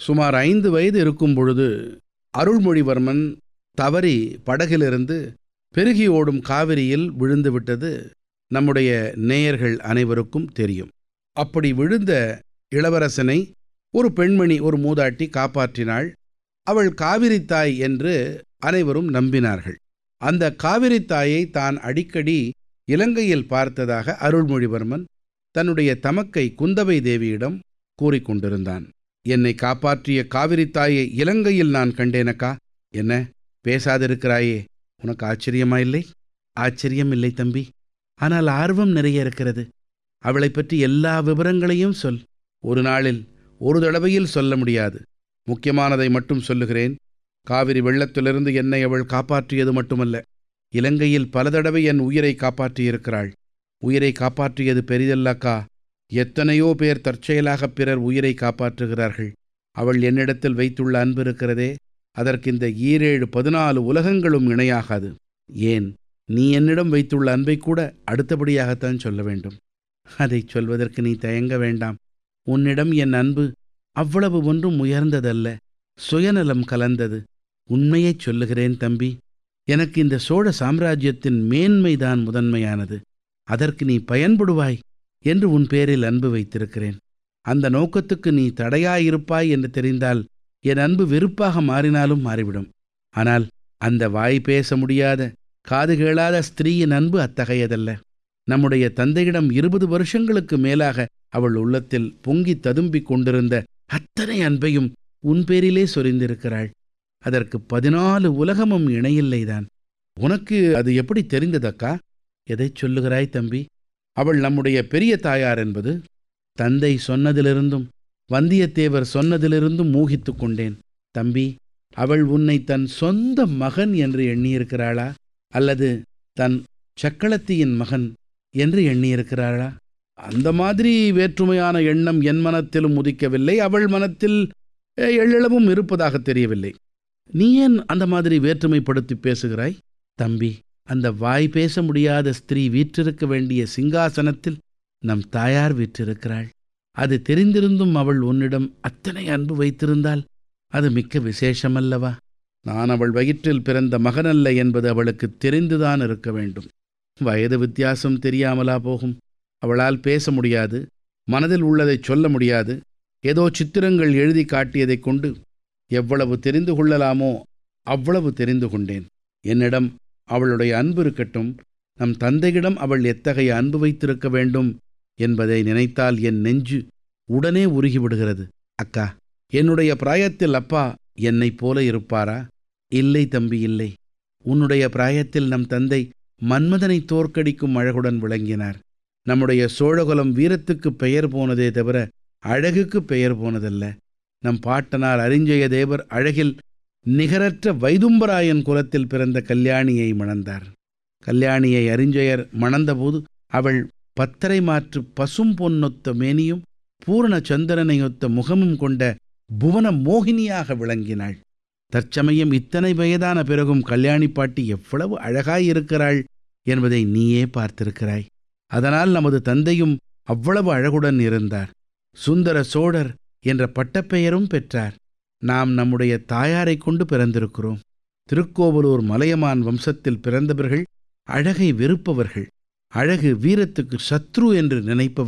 சுமார் ஐந்து வயது இருக்கும் பொழுது அருள்மொழிவர்மன் தவறி படகிலிருந்து பெருகி ஓடும் காவிரியில் விழுந்து விட்டது நம்முடைய நேயர்கள் அனைவருக்கும் தெரியும் அப்படி விழுந்த இளவரசனை ஒரு பெண்மணி ஒரு மூதாட்டி காப்பாற்றினாள் அவள் காவிரித்தாய் என்று அனைவரும் நம்பினார்கள் அந்த காவிரித்தாயை தான் அடிக்கடி இலங்கையில் பார்த்ததாக அருள்மொழிவர்மன் தன்னுடைய தமக்கை குந்தவை தேவியிடம் கூறிக்கொண்டிருந்தான் என்னை காப்பாற்றிய காவிரித்தாயை இலங்கையில் நான் கண்டேனக்கா என்ன பேசாதிருக்கிறாயே உனக்கு ஆச்சரியமா இல்லை ஆச்சரியம் இல்லை தம்பி ஆனால் ஆர்வம் நிறைய இருக்கிறது அவளைப் பற்றி எல்லா விவரங்களையும் சொல் ஒரு நாளில் ஒரு தடவையில் சொல்ல முடியாது முக்கியமானதை மட்டும் சொல்லுகிறேன் காவிரி வெள்ளத்திலிருந்து என்னை அவள் காப்பாற்றியது மட்டுமல்ல இலங்கையில் பல தடவை என் உயிரை காப்பாற்றியிருக்கிறாள் உயிரை காப்பாற்றியது பெரிதல்லக்கா எத்தனையோ பேர் தற்செயலாக பிறர் உயிரை காப்பாற்றுகிறார்கள் அவள் என்னிடத்தில் வைத்துள்ள அன்பு இருக்கிறதே அதற்கு இந்த ஈரேழு பதினாலு உலகங்களும் இணையாகாது ஏன் நீ என்னிடம் வைத்துள்ள அன்பை கூட அடுத்தபடியாகத்தான் சொல்ல வேண்டும் அதைச் சொல்வதற்கு நீ தயங்க வேண்டாம் உன்னிடம் என் அன்பு அவ்வளவு ஒன்றும் உயர்ந்ததல்ல சுயநலம் கலந்தது உண்மையைச் சொல்லுகிறேன் தம்பி எனக்கு இந்த சோழ சாம்ராஜ்யத்தின் மேன்மைதான் முதன்மையானது அதற்கு நீ பயன்படுவாய் என்று உன் பேரில் அன்பு வைத்திருக்கிறேன் அந்த நோக்கத்துக்கு நீ தடையாயிருப்பாய் என்று தெரிந்தால் என் அன்பு வெறுப்பாக மாறினாலும் மாறிவிடும் ஆனால் அந்த வாய் பேச முடியாத காது கேளாத ஸ்திரீயின் அன்பு அத்தகையதல்ல நம்முடைய தந்தையிடம் இருபது வருஷங்களுக்கு மேலாக அவள் உள்ளத்தில் பொங்கி ததும்பிக் கொண்டிருந்த அத்தனை அன்பையும் உன் பேரிலே சொரிந்திருக்கிறாள் அதற்கு பதினாலு உலகமும் இணையில்லைதான் உனக்கு அது எப்படி தெரிந்ததக்கா எதைச் சொல்லுகிறாய் தம்பி அவள் நம்முடைய பெரிய தாயார் என்பது தந்தை சொன்னதிலிருந்தும் வந்தியத்தேவர் சொன்னதிலிருந்தும் மூகித்து கொண்டேன் தம்பி அவள் உன்னை தன் சொந்த மகன் என்று எண்ணியிருக்கிறாளா அல்லது தன் சக்களத்தியின் மகன் என்று எண்ணியிருக்கிறாளா அந்த மாதிரி வேற்றுமையான எண்ணம் என் மனத்திலும் உதிக்கவில்லை அவள் மனத்தில் எள்ளளவும் இருப்பதாக தெரியவில்லை நீ ஏன் அந்த மாதிரி வேற்றுமைப்படுத்தி பேசுகிறாய் தம்பி அந்த வாய் பேச முடியாத ஸ்திரீ வீற்றிருக்க வேண்டிய சிங்காசனத்தில் நம் தாயார் வீற்றிருக்கிறாள் அது தெரிந்திருந்தும் அவள் உன்னிடம் அத்தனை அன்பு வைத்திருந்தால் அது மிக்க விசேஷமல்லவா நான் அவள் வயிற்றில் பிறந்த மகனல்ல என்பது அவளுக்கு தெரிந்துதான் இருக்க வேண்டும் வயது வித்தியாசம் தெரியாமலா போகும் அவளால் பேச முடியாது மனதில் உள்ளதை சொல்ல முடியாது ஏதோ சித்திரங்கள் எழுதி காட்டியதைக் கொண்டு எவ்வளவு தெரிந்து கொள்ளலாமோ அவ்வளவு தெரிந்து கொண்டேன் என்னிடம் அவளுடைய அன்பு இருக்கட்டும் நம் தந்தையிடம் அவள் எத்தகைய அன்பு வைத்திருக்க வேண்டும் என்பதை நினைத்தால் என் நெஞ்சு உடனே உருகிவிடுகிறது அக்கா என்னுடைய பிராயத்தில் அப்பா என்னைப் போல இருப்பாரா இல்லை தம்பி இல்லை உன்னுடைய பிராயத்தில் நம் தந்தை மன்மதனை தோற்கடிக்கும் அழகுடன் விளங்கினார் நம்முடைய சோழகுலம் வீரத்துக்கு பெயர் போனதே தவிர அழகுக்கு பெயர் போனதல்ல நம் பாட்டனார் அறிஞ்சய தேவர் அழகில் நிகரற்ற வைதும்பராயன் குலத்தில் பிறந்த கல்யாணியை மணந்தார் கல்யாணியை அறிஞ்சயர் மணந்தபோது அவள் பத்தரை மாற்று பசும் பொன்னொத்த மேனியும் பூரண சந்திரனையொத்த முகமும் கொண்ட புவன மோகினியாக விளங்கினாள் தற்சமயம் இத்தனை வயதான பிறகும் கல்யாணி பாட்டி எவ்வளவு அழகாயிருக்கிறாள் என்பதை நீயே பார்த்திருக்கிறாய் அதனால் நமது தந்தையும் அவ்வளவு அழகுடன் இருந்தார் சுந்தர சோழர் என்ற பட்டப்பெயரும் பெற்றார் நாம் நம்முடைய தாயாரை கொண்டு பிறந்திருக்கிறோம் திருக்கோவலூர் மலையமான் வம்சத்தில் பிறந்தவர்கள் அழகை வெறுப்பவர்கள் அழகு வீரத்துக்கு சத்ரு என்று நினைப்பவர்கள்